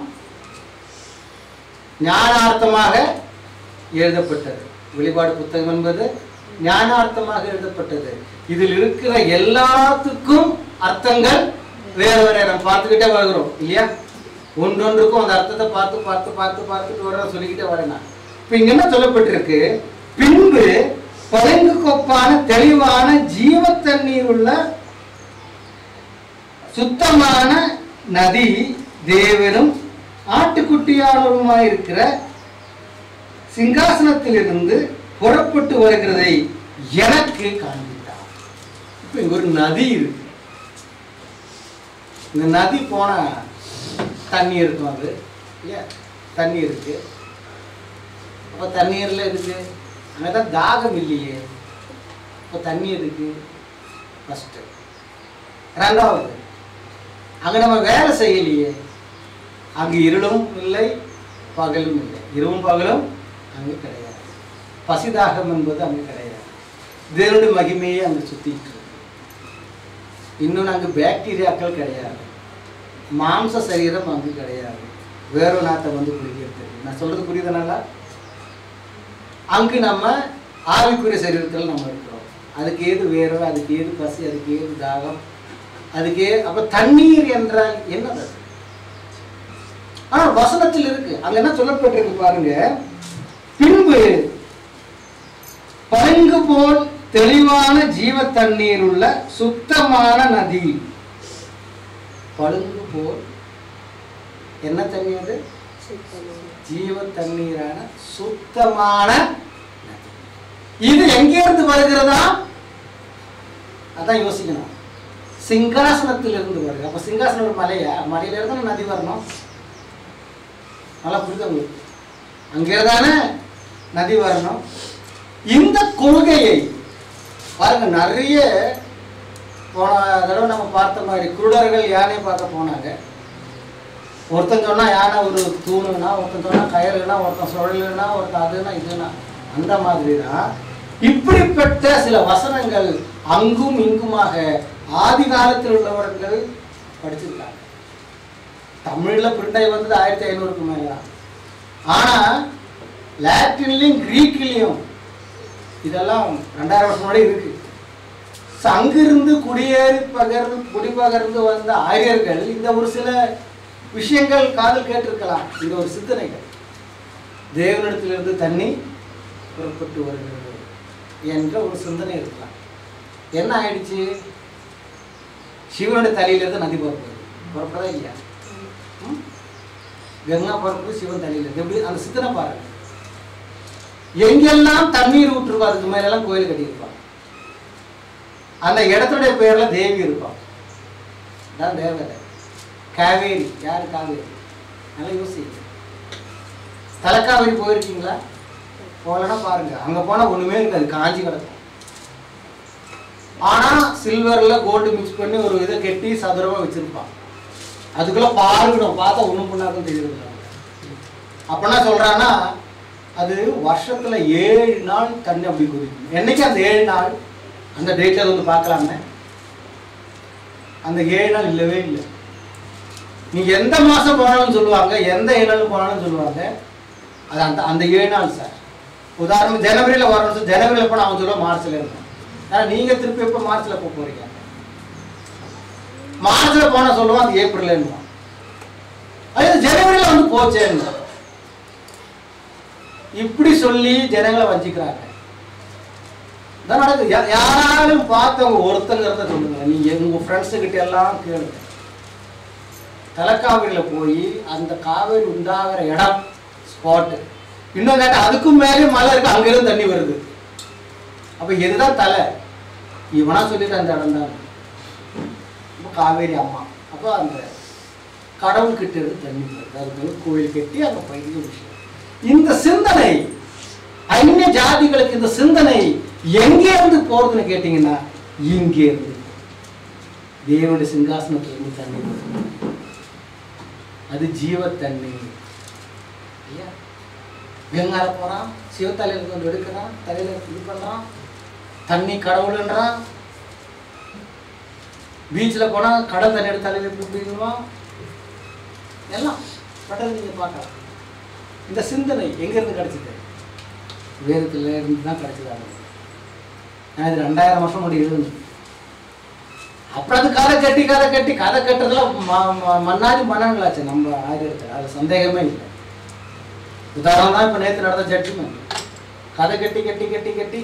ஞானார்த்தமாக எழுதப்பட்டது வெளிப்பாடு புத்தகம் என்பது ஞானார்த்தமாக எழுதப்பட்டது இதில் இருக்கிற எல்லாத்துக்கும் அர்த்தங்கள் வேற வேற நம்ம பார்த்துக்கிட்டே வருகிறோம் இல்லையா ஒன்றொன்றுக்கும் அந்த அர்த்தத்தை பார்த்து பார்த்து பார்த்து பார்த்துட்டு வர சொல்லிக்கிட்டே வரேன் நான் இப்போ இங்க என்ன சொல்லப்பட்டிருக்கு பின்பு பளிங்கு கொப்பான தெளிவான ஜீவ தண்ணீர் உள்ள சுத்தமான நதி தேவனும் ஆட்டுக்குட்டியாளருமாயிருக்கிற சிங்காசனத்திலிருந்து புறப்பட்டு வருகிறதை எனக்கு காண்பித்தார் இப்போ இங்க ஒரு நதி இருக்கு இந்த நதி போனா தண்ணி இருக்கும் அது இல்லையா தண்ணி இருக்கு அப்போ தண்ணீர்ல இருக்கு அங்கதான் தாகம் இல்லையே இப்போ தண்ணி இருக்கு ஃபஸ்ட்டு ரெண்டாவது அங்க நம்ம வேலை செய்யலையே அங்கு இருளும் இல்லை பகலும் இல்லை இரவும் பகலும் அங்கு கிடையாது பசிதாகம் என்பது அங்கு கிடையாது தேவனுடைய மகிமையே அங்கு சுத்திட்டு இருக்கு இன்னொன்று அங்கு பாக்டீரியாக்கள் கிடையாது மாம்ச சரீரம் அங்கு கிடையாது வேறு நாட்டை வந்து குடிக்கிறது நான் சொல்றது புரியுதுனால அங்கு நம்ம ஆவிக்குரிய சரீரத்தில் நம்ம இருக்கிறோம் அதுக்கு ஏது வேர்வை அதுக்கு ஏது பசி அதுக்கு ஏது தாகம் அதுக்கு அப்ப தண்ணீர் என்றால் என்னது அது? ஆனா வசனத்தில் இருக்கு அங்க என்ன சொல்லப்பட்டிருக்கு பாருங்க பின்பு பளிங்கு போல் தெளிவான ஜீவ தண்ணீர் உள்ள சுத்தமான நதி பளிங்கு போல் என்ன தண்ணி அது ஜீவ தண்ணீரான சுத்தமான நதி. இது எங்கே இருந்து வருகிறதா அதான் யோசிக்கணும் சிங்காசனத்தில் இருந்து வருது அப்ப சிங்காசனம் ஒரு மலையா மலையில இருந்து நதி வரணும் நல்லா புரியுது உங்களுக்கு அங்கிருந்தானே நதி வரணும் இந்த கொள்கையை பாருங்க நிறைய போன தடவை நம்ம பார்த்த மாதிரி குருடர்கள் யானை பார்க்க போனாங்க ஒருத்தன் சொன்னா யானை ஒரு தூணுனா ஒருத்தன் சொன்னா கயறுனா ஒருத்தன் சுழலுனா ஒருத்தன் அதுனா இதுனா அந்த மாதிரி தான் இப்படிப்பட்ட சில வசனங்கள் அங்கும் இங்குமாக ஆதி காலத்தில் உள்ளவர்கள் படிச்சிருக்காங்க தமிழ்ல பிரிண்டாய் வந்தது ஆயிரத்தி ஐநூறுக்கு மேல தான் ஆனா லாட்டின்லையும் கிரீக்லையும் இதெல்லாம் ரெண்டாயிரம் வருஷம் முன்னாடி இருக்கு So, அங்கிருந்து குடியேறி பகர்ந்து குடிபகர்ந்து வந்த ஆரியர்கள் இந்த ஒரு சில விஷயங்கள் காதல் கேட்டிருக்கலாம் இந்த ஒரு சிந்தனைகள் தேவனிடத்திலிருந்து தண்ணி புறப்பட்டு வருகிறது என்ற ஒரு சிந்தனை இருக்கலாம் என்ன ஆயிடுச்சு சிவனுடைய தலையிலிருந்து நதி புறப்படுது புறப்படா இல்லையா ம்? கங்கா புறப்படுது சிவன் தலையிலிருந்து எப்படி அந்த சிந்தனை பாருங்க எங்கெல்லாம் தண்ணீர் ஊற்றுருக்கோ அதுக்கு மேலெல்லாம் கோயில் கட்டியிருப்பாங்க அந்த இடத்துடைய பேர்ல தேவி இருப்பான் அதான் தேவதை காவேரி யார் காவேரி நல்லா யோசிங்க தலைக்காவேரி போயிருக்கீங்களா போகலன்னா பாருங்க அங்க போனா ஒண்ணுமே இருக்காது காஞ்சி கிடக்கும் ஆனா சில்வர்ல கோல்டு மிக்ஸ் பண்ணி ஒரு இதை கெட்டி சதுரமா வச்சிருப்பான் அதுக்குள்ள பாருங்கணும் பார்த்தா ஒண்ணும் பண்ணாதுன்னு தெரியுது அப்பனா சொல்றான்னா அது வருஷத்துல ஏழு நாள் தண்ணி அப்படி குதிக்கும் என்னைக்கு அந்த ஏழு நாள் அந்த டேட்ல வந்து பார்க்கலாமே அந்த ஏழு நாள் இல்லவே இல்லை நீங்க எந்த மாசம் போனாலும் சொல்லுவாங்க எந்த ஏழு நாள் போனாலும் சொல்லுவாங்க அது அந்த அந்த ஏழு நாள் சார் உதாரணம் ஜனவரியில வரணும் ஜனவரியில போனா அவன் சொல்லுவான் மார்ச்ல இருக்கும் ஆனா நீங்க திருப்பி எப்போ மார்ச்ல போக போறீங்க மார்ச்ல போனா சொல்லுவான் அது ஏப்ரல்ல அது ஜனவரியில வந்து போச்சேன்னு இப்படி சொல்லி ஜனங்களை வஞ்சிக்கிறாங்க இதான் நடக்குது யா- யாராலும் பார்த்தவங்க ஒருத்தங்கிறத சொல்லுங்க நீங்க உங்க ஃப்ரெண்ட்ஸு கிட்ட எல்லாம் கேளுங்க தலைக்காவிரியில போய் அந்த காவேரி உண்டாகிற இடம் ஸ்பாட்டு இன்னும் கேட்டா அதுக்கும் மேலே மலை இருக்கு அங்கிருந்து தண்ணி வருது அப்ப எதுதான் தலை இவனா சொல்லிட்டு அந்த இடம் தான் அப்ப காவேரி அம்மா அப்போ அந்த கடவுள் கிட்ட இருந்து தண்ணி வருது அதுக்கு வந்து கோயில் கட்டி அங்க பயிர் விஷயம் இந்த சிந்தனை அந்நிய ஜாதிகளுக்கு இந்த சிந்தனை எங்கே இருந்து போறதுன்னு கேட்டீங்கன்னா இங்கே இருந்து தேவனுடைய சிங்காசனத்துல இருந்து தண்ணி வருது. அது ஜீவ தண்ணி இல்லையா கங்கால போறான் சிவ தலையில கொண்டு எடுக்கிறான் தலையில இது பண்றான் தண்ணி கடவுள்ன்றான் பீச்சில் போனா கடல் தண்ணி எடுத்து தலையில குடிக்கணுமா எல்லாம் பட்டது நீங்க பார்க்கலாம் இந்த சிந்தனை எங்கேருந்து கிடைச்சது வேதத்துல இருந்து தான் கிடைச்சதாங்க நான் இது ரெண்டாயிரம் வருஷம் முன்னாடி எழுதுனேன் அப்புறம் அது கதை கட்டி கதை கட்டி கதை கட்டுறதுல ம- ம- மன்னாதி மன்னங்களாச்சு நம்ம ஆயிரத்தில் அது சந்தேகமே இல்லை உதாரணம் தான் இப்போ நேற்று நடந்த ஜட்ஜ்மெண்ட் கதை கட்டி கட்டி கட்டி கட்டி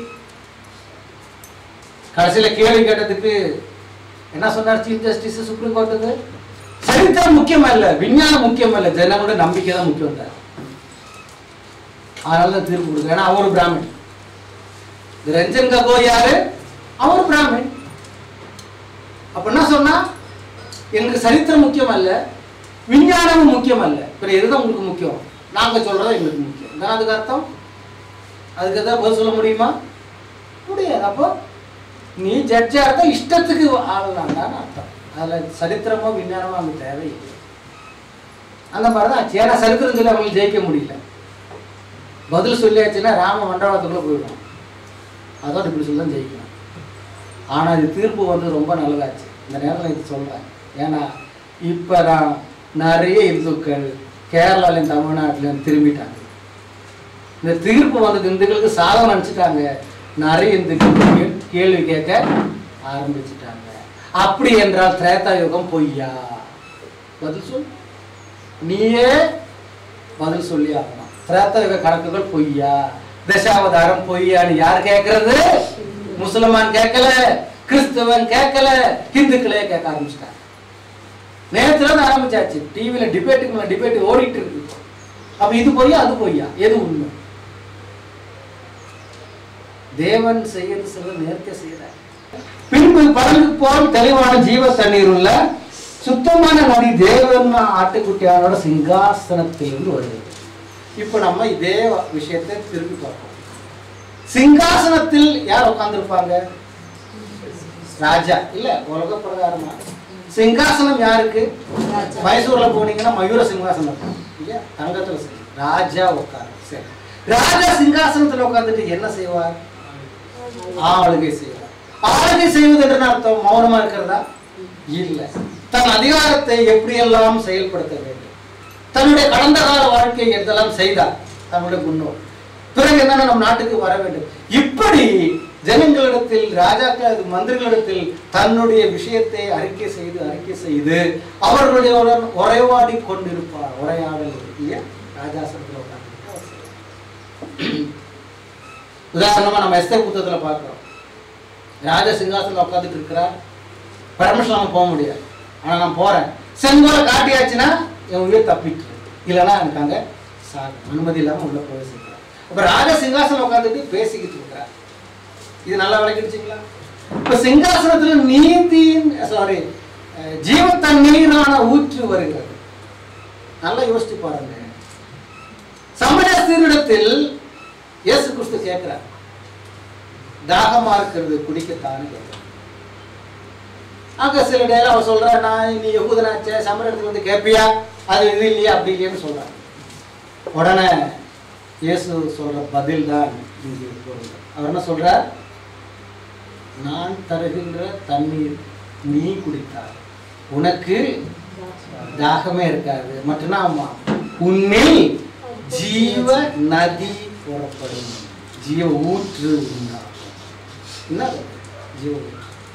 கடைசியில் கேள்வி கேட்டதுக்கு என்ன சொன்னார் சீஃப் ஜஸ்டிஸ் சுப்ரீம் கோர்ட்டுக்கு சரித்திரம் முக்கியம் அல்ல விஞ்ஞானம் முக்கியம் அல்ல ஜனங்களோட நம்பிக்கை தான் முக்கியம் தான் அதனால தான் தீர்ப்பு கொடுக்க ஏன்னா அவர் பிராமின் இந்த ரஞ்சன் ககோய் யாரு அவர் பிராமின் அப்ப என்ன சொன்னா எங்களுக்கு சரித்திரம் முக்கியம் அல்ல விஞ்ஞானமும் முக்கியம் அல்ல பிற எதுதான் உங்களுக்கு முக்கியம் நாங்க சொல்றதா எங்களுக்கு முக்கியம் இதான் அதுக்கு அர்த்தம் அதுக்கு எதாவது பதில் சொல்ல முடியுமா முடியாது அப்போ நீ ஜட்ஜா இருந்தா இஷ்டத்துக்கு ஆளலாம்டான்னு அர்த்தம் அதுல சரித்திரமோ விஞ்ஞானமோ அங்க தேவையில்லை அந்த மாதிரி தான் ஆச்சு ஏன்னா சரித்திரம் சொல்லி அவங்களுக்கு ஜெயிக்க முடியல பதில் சொல்லியாச்சுன்னா ராம மண்டபத்துக்குள்ள போயிடும் அதோட இப்படி சொல்லி தான் ஜெயிக்கணும் ஆனால் இது தீர்ப்பு வந்து ரொம்ப நல்லதாச்சு இந்த நேரத்தில் இது சொல்கிறேன் ஏன்னா இப்போ நான் நிறைய இந்துக்கள் கேரளாலையும் தமிழ்நாட்டிலையும் திரும்பிட்டாங்க இந்த தீர்ப்பு வந்து இந்துக்களுக்கு சாதகம் நினச்சிட்டாங்க நிறைய இந்துக்கள் கே- கேள்வி கேட்க ஆரம்பிச்சிட்டாங்க அப்படி என்றால் திரேதா யுகம் பொய்யா பதில் சொல் நீயே பதில் சொல்லி ஆகணும் திரேதா யுக கணக்குகள் பொய்யா தசாவதாரம் பொய்யான்னு யார் கேட்கறது முசல்மான் கேட்கல கிறிஸ்தவன் கேட்கல ஹிந்துக்களே கேட்க ஆரம்பிச்சிட்டாங்க நேத்துல இருந்து ஆரம்பிச்சாச்சு டிவியில டிபேட்டுக்கு மேல டிபேட் ஓடிட்டு இருக்கு அப்ப இது பொய்யா அது பொய்யா எது உண்மை தேவன் செய்யறது சில நேர்த்தியா செய்யறார் பின்பு பரம்பு பரம்பு போல் தெளிவான ஜீவ தண்ணீர் உள்ள சுத்தமான நதி தேவன் ஆட்டுக்குட்டியாரோட சிங்காசனத்திலிருந்து வருகிறது இப்போ நம்ம இதே விஷயத்தை திருப்பி பார்ப்போம் சிங்காசனத்தில் யார் உட்கார்ந்திருப்பாங்க ராஜா இல்ல உலக பிரகாரமா சிங்காசனம் யாருக்கு மைசூர்ல போனீங்கன்னா மயூர சிங்காசனம் இருக்கும் இல்லையா தங்கத்துல சிங்கம். ராஜா உட்காரு சரி ராஜா சிங்காசனத்துல உட்கார்ந்துட்டு என்ன செய்வார் ஆளுகை செய்வார் ஆளுகை செய்வது என்று அர்த்தம் மௌனமா இருக்கிறதா இல்ல தன் அதிகாரத்தை எப்படியெல்லாம் செயல்படுத்த வேண்டும் தன்னுடைய கடந்த கால வாழ்க்கையை எதெல்லாம் செய்தார் தன்னுடைய முன்னோர் பிறகு என்னன்னா நம் நாட்டுக்கு வர வேண்டும் இப்படி ஜனங்களிடத்தில் ராஜாக்கள் அது மந்திரிகளிடத்தில் தன்னுடைய விஷயத்தை அறிக்கை செய்து அறிக்கை செய்து அவர்களுடைய உரையாடி கொண்டிருப்பார் உரையாடல் இல்லையா ராஜாசனத்தில் உட்கார்ந்துட்டு அவர் செய்வார். உதாரணமா நம்ம எஸ்தே புத்தகத்துல பார்க்கிறோம் ராஜ சிங்காசனத்தில் உட்காந்துட்டு இருக்கிறார் பர்மிஷன் நம்ம போக முடியாது ஆனா நான் போறேன் செங்கோலை காட்டியாச்சுன்னா என் உயிர் தப்பிட்டு இல்லைன்னா எனக்கு அங்க சாகும் அனுமதி இல்லாம உள்ள பிரவேசிக்கிறார் அப்ப ராஜ சிங்காசனம் உட்காந்துட்டு பேசிக்கிட்டு இருக்கிறார் இது நல்லா விளக்கிடுச்சிங்களா இப்ப சிங்காசனத்துல நீதியின் சாரி ஜீவ தண்ணீரான ஊற்று வருகிறது நல்லா யோசிச்சு பாருங்க சமயஸ்தீரிடத்தில் இயேசு கிறிஸ்து கேட்கிறார் தாகமா இருக்கிறது குடிக்கத்தான்னு கேட்கிறார் அங்க சில நேரம் அவன் சொல்றா நான் நீ யகுதனாச்சே சமரத்துல வந்து கேட்பியா அது இது இல்லையா அப்படி இல்லையான்னு சொல்றான் உடனே இயேசு சொல்ற பதில் தான் இங்கே பொருள் அவர் என்ன சொல்றார் நான் தருகின்ற தண்ணீர் நீ குடித்தார் உனக்கு தாகமே இருக்காது மட்டும்னா ஆமா உன்னில் ஜீவ நதி புறப்படும் ஜீவ ஊற்று உண்டாகும் என்ன அது? ஜீவ ஊற்று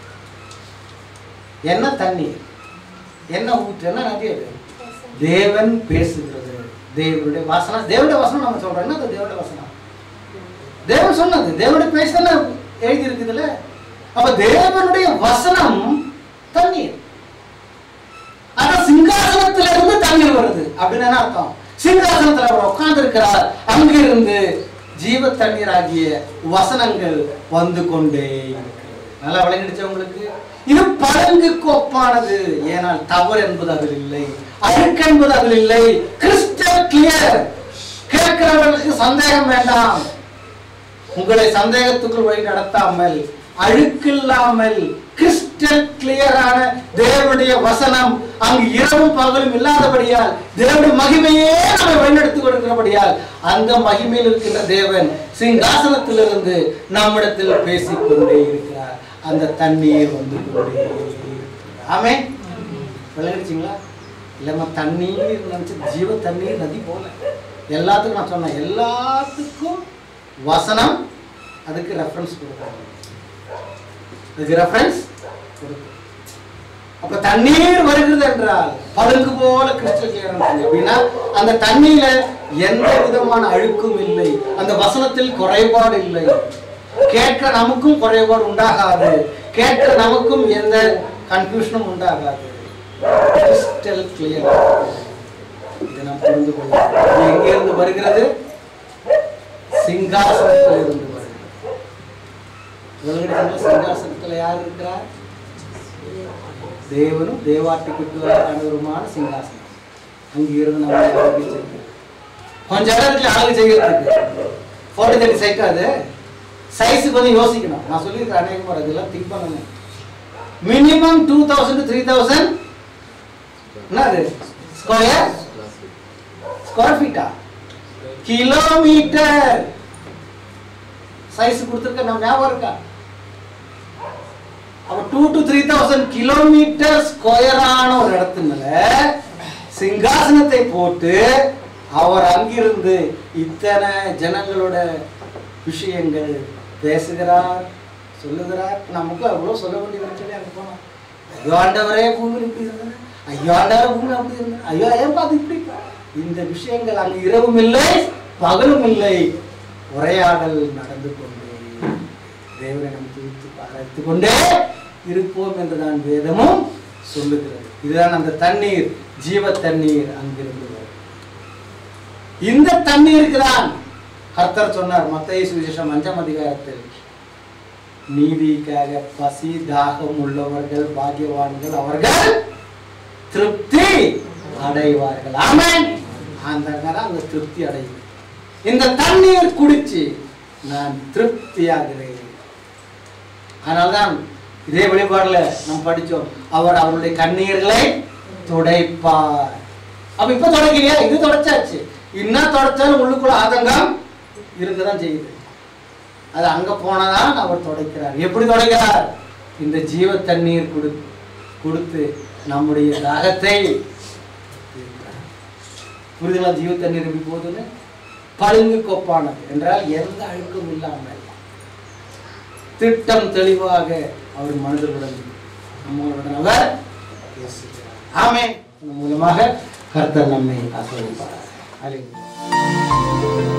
என்ன தண்ணீர் என்ன ஊற்று என்ன நதி அது தேவன் பேசுகிறது தேவனுடைய வசனம் தேவனுடைய வசனம் நம்ம சொல்றோம் என்ன அது தேவனுடைய வசனம் தேவன் சொன்னது தேவனுடைய பேசல எழுதி இருக்குதுல்ல அப்ப தேவனுடைய வசனம் தண்ணீர் அதான் சிங்காசனத்துல இருந்து தண்ணீர் வருது அப்படின்னு என்ன அர்த்தம் சிங்காசனத்துல அவர் உட்கார்ந்து இருக்கிறார் அங்கிருந்து ஜீவ தண்ணீர் ஆகிய வசனங்கள் வந்து கொண்டே இருக்கிறது நல்லா விளங்கிடுச்சு உங்களுக்கு இது பழங்குக்கு ஒப்பானது ஏனால் தவறு என்பது அதில் இல்லை அழுக்கு என்பது அதில் இல்லை கிறிஸ்டல் கிளியர் கேட்கிறவர்களுக்கு சந்தேகம் வேண்டாம் உங்களை சந்தேகத்துக்குள் வழி நடத்தாமல் அழுக்கில்லாமல் கிறிஸ்டல் கிளியரான தேவனுடைய வசனம் அங்கு இரவும் பகலும் இல்லாதபடியால் தேவனுடைய மகிமையே நம்மை வழிநடத்தி கொடுக்கிறபடியால் அந்த மகிமையில் இருக்கின்ற தேவன் சிங்காசனத்திலிருந்து நம்மிடத்தில் பேசிக் கொண்டே இருக்கிறார் அந்த தண்ணீர் வந்து கொண்டே இருக்கிறது. ஆமென் விளங்கிடுச்சிங்களா இல்லைம்மா தண்ணீர் நினைச்சு ஜீவ தண்ணீர் நதி போல எல்லாத்துக்கும் நான் சொன்னேன் எல்லாத்துக்கும் வசனம் அதுக்கு ரெஃபரன்ஸ் கொடுக்கணும் அதுக்கு ரெஃபரன்ஸ் கொடுக்கணும் அப்ப தண்ணீர் வருகிறது என்றால் பழுங்கு போல கிறிஸ்டல் கிளியர் அப்படின்னா அந்த தண்ணீர்ல எந்த விதமான அழுக்கும் இல்லை அந்த வசனத்தில் குறைபாடு இல்லை கேட்க நமக்கும் குறைபாடு உண்டாகாது கேட்க நமக்கும் எந்த கன்ஃபியூஷனும் உண்டாகாது கிறிஸ்டல் கிளியர் இதை நாம் புரிந்து கொள்ளலாம் இது எங்கிருந்து வருகிறது சிங்காசனத்தில் இருந்து வருகிறது உலகத்தில் சிங்காசனத்தில் யார் இருக்கிறார் தேவனும் தேவாட்டிக்குட்டுமான சிங்காசனம் அங்கே இருந்து நம்ம ஆளுகை செய்கிறோம் கொஞ்ச இடம் இருக்கு ஆளுகை செய்யறதுக்கு போட்டோ தட்டி சேர்க்காது சைஸ் கொஞ்சம் யோசிக்கணும் நான் சொல்லியிருக்கேன் அநேக முறை இதெல்லாம் திங்க் பண்ணணும் minimum two thousand three thousand என்னது ஸ்கொயர் ஸ்கொயர் ஃபீட்டா கிலோமீட்டர் சைஸ் கொடுத்துருக்க நம்ம ஞாபகம் இருக்கா அப்ப two to three thousand kilometre ஸ்கொயரான ஒரு இடத்துல சிங்காசனத்தை போட்டு அவர் அங்கிருந்து இத்தனை ஜனங்களோட விஷயங்கள் பேசுகிறார் சொல்லுகிறார் நமக்கு அவ்வளோ சொல்ல வேண்டியது சொல்லி அங்கே போனோம் ஐயோ ஆண்டவரே பூமி இப்படி இருந்தது ஐயோ ஆண்டவரே பூமி அப்படி இருந்தது ஐயோ ஏன் அது இப்படி இந்த விஷயங்கள் அங்கு இரவும் இல்லை பகலும் இல்லை உரையாடல் நடந்து கொண்டே தேவனை நாம் துதித்து பாராய்த்து கொண்டே இருப்போம் என்றுதான் வேதமும் சொல்லுகிறது இதுதான் அந்த தண்ணீர் ஜீவ தண்ணீர் அங்கிருந்து வரும் இந்த தண்ணீருக்கு தான் கர்த்தர் சொன்னார் மத்திய சுவிசேஷம் அஞ்சாம் அதிகாரத்தில் நீதிக்காக பசி தாகம் உள்ளவர்கள் பாக்கியவான்கள் அவர்கள் திருப்தி அடைவார்கள் ஆமென் அந்த நேரம் அந்த திருப்தி அடையும் இந்த தண்ணீர் குடிச்சு நான் திருப்தியாகிறேன் அதனால்தான் இதே வெளிப்பாடுல நாம் படிச்சோம் அவர் அவருடைய கண்ணீர்களை துடைப்பார் அப்ப இப்ப தொடக்கலையா இது தொடச்சாச்சு இன்னும் தொடச்சாலும் உள்ளுக்குள்ள ஆதங்கம் இருக்கதான் செய்யுது அது அங்க போனதான் அவர் துடைக்கிறார் எப்படி துடைக்கிறார் இந்த ஜீவ தண்ணீர் கொடு கொடுத்து நம்முடைய தாகத்தை தீர்க்கிறார். புரிதலா ஜீவ தண்ணீர் எப்படி போகுதுன்னு பழுங்கு கொப்பானது என்றால் எந்த அழுக்கும் இல்லாமல் திட்டம் தெளிவாக அவர் மனிதர்களுடன் நம்மளுடன் அவர் பேசுகிறார் ஆமென் இதன் மூலமாக கர்த்தர் நம்மை ஆசீர்வதிப்பார் அல்லேலூயா